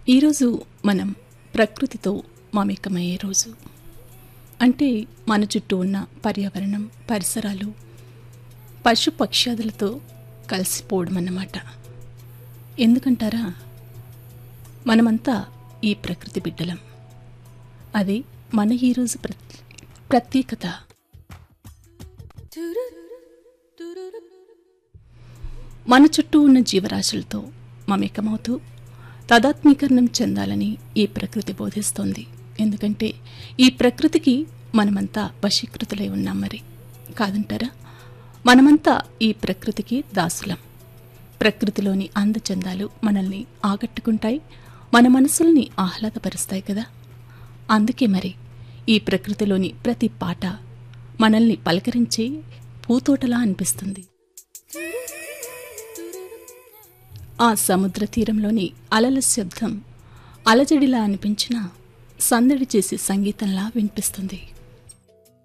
ఈరోజు మనం ప్రకృతితో మమేకమయ్యే రోజు అంటే మన చుట్టూ ఉన్న పర్యావరణం పరిసరాలు పశు పక్ష్యాదులతో కలిసిపోవడం అన్నమాట ఎందుకంటారా మనమంతా ఈ ప్రకృతి బిడ్డలం అది మన ఈరోజు ప్ర ప్రత్యేకత మన చుట్టూ ఉన్న జీవరాశులతో మమేకమవుతూ తదాత్మీకరణం చెందాలని ఈ ప్రకృతి బోధిస్తోంది ఎందుకంటే ఈ ప్రకృతికి మనమంతా వశీకృతులై ఉన్నాం మరి కాదంటారా మనమంతా ఈ ప్రకృతికి దాసులం ప్రకృతిలోని అందచందాలు మనల్ని ఆకట్టుకుంటాయి మన మనసుల్ని ఆహ్లాదపరుస్తాయి కదా అందుకే మరి ఈ ప్రకృతిలోని ప్రతి పాట మనల్ని పలకరించే పూతోటలా అనిపిస్తుంది ఆ సముద్ర తీరంలోని అలల శబ్దం అలజడిలా అనిపించిన సందడి చేసే సంగీతంలా వినిపిస్తుంది